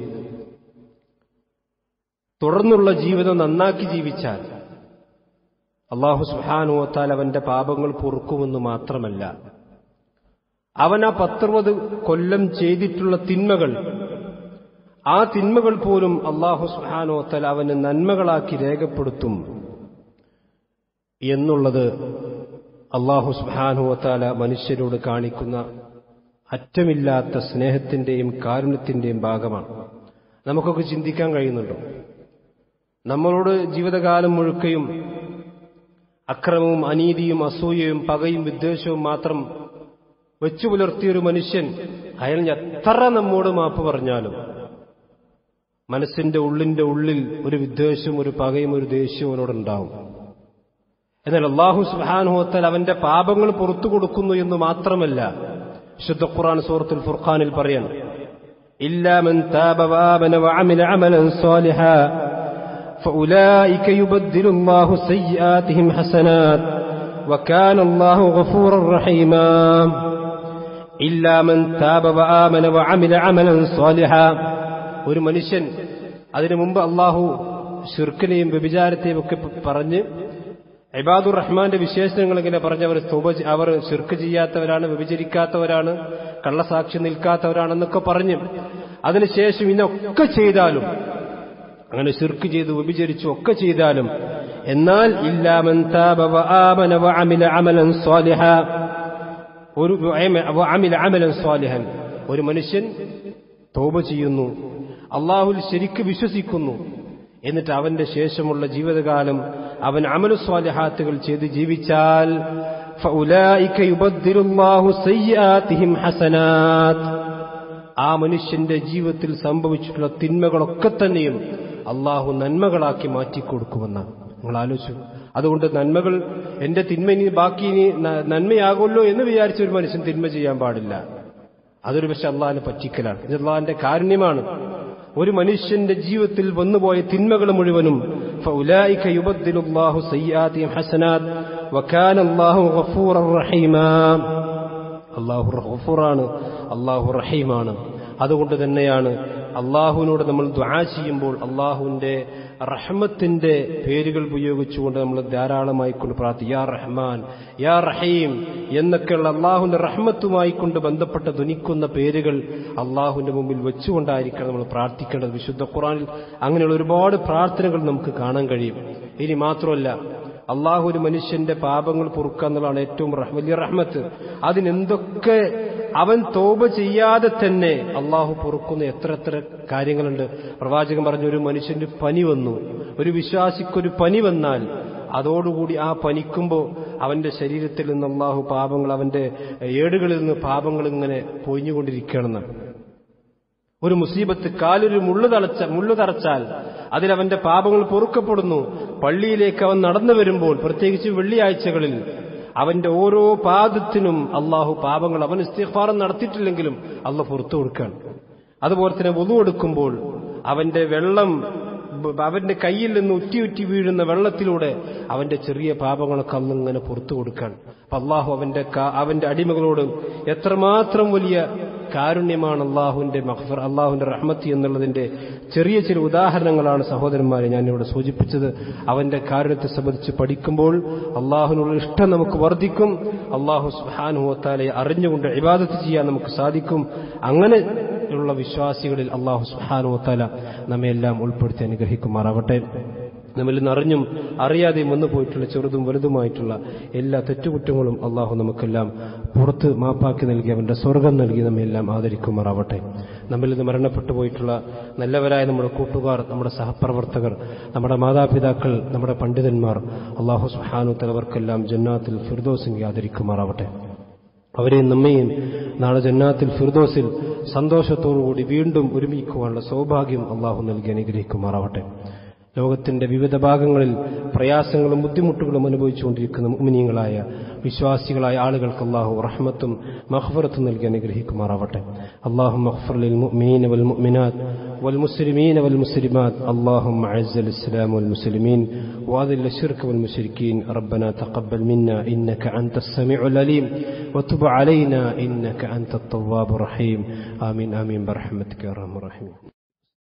തുടർന്നുള്ള ജീവിതം നന്നാക്കി ജീവിച്ചാൽ അള്ളാഹു സുഹാനുവത്താൽ അവന്റെ പാപങ്ങൾ പൊറുക്കുമെന്ന് മാത്രമല്ല അവൻ ആ പത്തറുപത് കൊല്ലം ചെയ്തിട്ടുള്ള തിന്മകൾ ആ തിന്മകൾ പോലും അള്ളാഹു സുഹാനുവത്താൽ അവന് നന്മകളാക്കി രേഖപ്പെടുത്തും എന്നുള്ളത് അള്ളാഹു സുഹാനുവത്താല മനുഷ്യരോട് കാണിക്കുന്ന അറ്റമില്ലാത്ത സ്നേഹത്തിന്റെയും കാരുണ്യത്തിന്റെയും ഭാഗമാണ് നമുക്കൊക്കെ ചിന്തിക്കാൻ കഴിയുന്നുണ്ടോ നമ്മളോട് ജീവിതകാലം മുഴുക്കയും അക്രമവും അനീതിയും അസൂയയും പകയും വിദ്വേഷവും മാത്രം വെച്ചു പുലർത്തിയൊരു മനുഷ്യൻ അയാൾ എത്ര നമ്മോട് മാപ്പ് പറഞ്ഞാലും മനസ്സിന്റെ ഉള്ളിന്റെ ഉള്ളിൽ ഒരു വിദ്വേഷവും ഒരു പകയും ഒരു ദേഷ്യവും അവനോടുണ്ടാവും എന്നാൽ അള്ളാഹു സുബാനുഹോത്തൽ അവന്റെ പാപങ്ങൾ പുറത്തു കൊടുക്കുന്നു എന്ന് മാത്രമല്ല ശുദ്ധ ഖുർആൻ സൂറത്തുൽ ഫുർഖാനിൽ പറയാണ് إلا من تاب وآمن وعمل عملا صالحا فأولئك يبدل الله سيئاتهم حسنات وكان الله غفورا رحيما إلا من تاب وآمن وعمل عملا صالحا ഒരു മനുഷ്യൻ അതിനു മുമ്പ് അള്ളാഹു ഷിർക്കിനെയും വ്യഭിചാരത്തെയും ഒക്കെ പറഞ്ഞ് ഇബാദുർ റഹ്മാന്റെ വിശേഷണങ്ങൾ ഇങ്ങനെ പറഞ്ഞ് അവർ സ്തൂപ അവർ ശിർക്ക് ചെയ്യാത്തവരാണ് വ്യഭിചരിക്കാത്തവരാണ് കള്ളസാക്ഷി നിൽക്കാത്തവരാണെന്നൊക്കെ പറഞ്ഞ് അതിനുശേഷം ഇന്നൊക്കെ ചെയ്താലും അങ്ങനെ ശിർക്ക് ചെയ്തു വ്യഭിചരിച്ചു ഒക്കെ ചെയ്താലും എന്നാൽ ഇല്ലാമൻ അമലൻ സ്വാലിഹ ഒരു അമില അമലൻ സ്വാലിഹൻ ഒരു മനുഷ്യൻ തോപ ചെയ്യുന്നു അള്ളാഹുൽ ശരിക്ക് വിശ്വസിക്കുന്നു എന്നിട്ട് അവന്റെ ശേഷമുള്ള ജീവിതകാലം അവൻ അമലു സ്വാലിഹാത്തുകൾ ചെയ്ത് ജീവിച്ചാൽ ആ മനുഷ്യന്റെ ജീവിതത്തിൽ സംഭവിച്ചിട്ടുള്ള തിന്മകളൊക്കെ തന്നെയും അള്ളാഹു നന്മകളാക്കി മാറ്റിക്കൊടുക്കുമെന്നാണ് നിങ്ങൾ ആലോചിച്ചു അതുകൊണ്ട് നന്മകൾ എന്റെ തിന്മ ഇനി ബാക്കി ഇനി നന്മയാകുമല്ലോ എന്ന് വിചാരിച്ച ഒരു മനുഷ്യൻ തിന്മ ചെയ്യാൻ പാടില്ല അതൊരു പക്ഷെ അള്ളാഹിനെ പറ്റിക്കലാണ് ഇത് അള്ളാഹിന്റെ കാരുണ്യമാണ് ഒരു മനുഷ്യന്റെ ജീവിതത്തിൽ വന്നുപോയ തിന്മകൾ മുഴുവനും അള്ളാഹു ഗഫൂറാണ് അള്ളാഹു റഹീമാണ് അതുകൊണ്ട് തന്നെയാണ് അള്ളാഹുവിനോട് നമ്മൾ ദ്വാ ചെയ്യുമ്പോൾ അള്ളാഹുവിന്റെ റഹ്മത്തിന്റെ പേരുകൾ ഉപയോഗിച്ചുകൊണ്ട് നമ്മൾ ധാരാളമായി കൊണ്ട് പ്രാർത്ഥി യാ റഹ്മാൻ യാ റഹീം എന്നൊക്കെയുള്ള അള്ളാഹുവിന്റെ റഹ്മത്തുമായി കൊണ്ട് ബന്ധപ്പെട്ട ധ്വനിക്കുന്ന പേരുകൾ അള്ളാഹുവിന്റെ മുമ്പിൽ വെച്ചുകൊണ്ടായിരിക്കണം നമ്മൾ പ്രാർത്ഥിക്കേണ്ടത് വിശുദ്ധ ഖുറാനിൽ അങ്ങനെയുള്ള ഒരുപാട് പ്രാർത്ഥനകൾ നമുക്ക് കാണാൻ കഴിയും ഇനി മാത്രമല്ല അള്ളാഹു ഒരു മനുഷ്യന്റെ പാപങ്ങൾ പൊറുക്കുക എന്നുള്ളതാണ് ഏറ്റവും വലിയ റഹ്മത്ത് അതിനെന്തൊക്കെ അവൻ തോപ ചെയ്യാതെ തന്നെ അള്ളാഹു പൊറുക്കുന്ന എത്ര എത്ര കാര്യങ്ങളുണ്ട് പ്രവാചകൻ പറഞ്ഞു ഒരു മനുഷ്യന് പനി വന്നു ഒരു വിശ്വാസിക്കൊരു പനി വന്നാൽ അതോടുകൂടി ആ പനിക്കുമ്പോൾ അവന്റെ ശരീരത്തിൽ നിന്ന് അള്ളാഹു പാപങ്ങൾ അവന്റെ ഏടുകളിൽ നിന്ന് പാപങ്ങൾ ഇങ്ങനെ പൊയിഞ്ഞുകൊണ്ടിരിക്കുകയാണെന്നാണ് ഒരു മുസീബത്ത് കാലൊരു മുള്ളു തളച്ച മുള്ളു തറച്ചാൽ അതിലവന്റെ പാപങ്ങൾ പൊറുക്കപ്പെടുന്നു പള്ളിയിലേക്ക് അവൻ നടന്നു വരുമ്പോൾ പ്രത്യേകിച്ച് വെള്ളിയാഴ്ചകളിൽ അവന്റെ ഓരോ പാദത്തിനും അള്ളാഹു പാപങ്ങൾ അവൻ ഇസ്തിഫാറം നടത്തിയിട്ടില്ലെങ്കിലും അള്ള പുറത്തു കൊടുക്കുകയാണ് അതുപോലെ തന്നെ ഒതു കൊടുക്കുമ്പോൾ അവന്റെ വെള്ളം അവന്റെ കയ്യിൽ നിന്ന് ഉറ്റി ഉറ്റി വീഴുന്ന വെള്ളത്തിലൂടെ അവന്റെ ചെറിയ പാപങ്ങളൊക്കെ അന്നിങ്ങനെ പുറത്തു കൊടുക്കാൻ അപ്പൊ അള്ളാഹു അവന്റെ അവന്റെ അടിമകളോട് എത്രമാത്രം വലിയ കാരുണ്യമാണ് അള്ളാഹുവിന്റെ മഹ്ഫർ അള്ളാഹുവിന്റെ റഹ്മത്തി എന്നുള്ളതിന്റെ ചെറിയ ചില ഉദാഹരണങ്ങളാണ് സഹോദരന്മാരെ ഞാനിവിടെ സൂചിപ്പിച്ചത് അവന്റെ കാരുണ്യത്തെ സംബന്ധിച്ച് പഠിക്കുമ്പോൾ അള്ളാഹുവിനുള്ള ഇഷ്ടം നമുക്ക് വർദ്ധിക്കും അള്ളാഹു സുഹാനുഹത്താലെ അറിഞ്ഞുകൊണ്ട് ഇബാദത്ത് ചെയ്യാൻ നമുക്ക് സാധിക്കും അങ്ങനെ ഉള്ള വിശ്വാസികളിൽ അള്ളാഹു സുഹാനോ തല നമ്മയെല്ലാം ഉൾപ്പെടുത്തി അനുഗ്രഹിക്കുമാറാവട്ടെ നമ്മിൽ നിന്ന് അറിഞ്ഞും അറിയാതെയും വന്നു പോയിട്ടുള്ള ചെറുതും വലുതുമായിട്ടുള്ള എല്ലാ തെറ്റുകുറ്റങ്ങളും അള്ളാഹു നമുക്കെല്ലാം പുറത്ത് മാപ്പാക്കി നൽകി അവന്റെ സ്വർഗം നൽകി നമ്മെല്ലാം ആദരിക്കുമാറാവട്ടെ നമ്മിൽ നിന്ന് മരണപ്പെട്ടു പോയിട്ടുള്ള നല്ലവരായ നമ്മുടെ കൂട്ടുകാർ നമ്മുടെ സഹപ്രവർത്തകർ നമ്മുടെ മാതാപിതാക്കൾ നമ്മുടെ പണ്ഡിതന്മാർ അള്ളാഹു സുഹാനു തലവർക്കെല്ലാം ജന്നാത്തിൽ ഫിർദോസിംഗി ആദരിക്കുമാറാവട്ടെ അവരെയും നമ്മയും നാളെ ജന്നാത്തിൽ ഫിർദോസിൽ സന്തോഷത്തോടുകൂടി വീണ്ടും ഒരുമിക്കുവാനുള്ള സൗഭാഗ്യം അള്ളാഹു നൽകി അനുഗ്രഹിക്കുമാറാവട്ടെ ലോകത്തിന്റെ വിവിധ ഭാഗങ്ങളിൽ പ്രയാസങ്ങളും ബുദ്ധിമുട്ടുകളും അനുഭവിച്ചുകൊണ്ടിരിക്കുന്ന മുമിനീങ്ങളായ വിശ്വാസികളായ ആളുകൾക്ക് അള്ളാഹു റഹ്മത്തും മഹ്ഫറത്തും നൽകി അനുഗ്രഹിക്കുമാറാവട്ടെ അള്ളാഹു മഹ്ഫറിൽ മുഅ്മിനീന വൽ മുഅ്മിനാത്ത് والمسلمين والمسلمات اللهم اعز الاسلام والمسلمين واذل الشرك والمشركين ربنا تقبل منا انك انت السميع العليم وتب علينا انك انت التواب الرحيم امين امين برحمتك يا ارحم الراحمين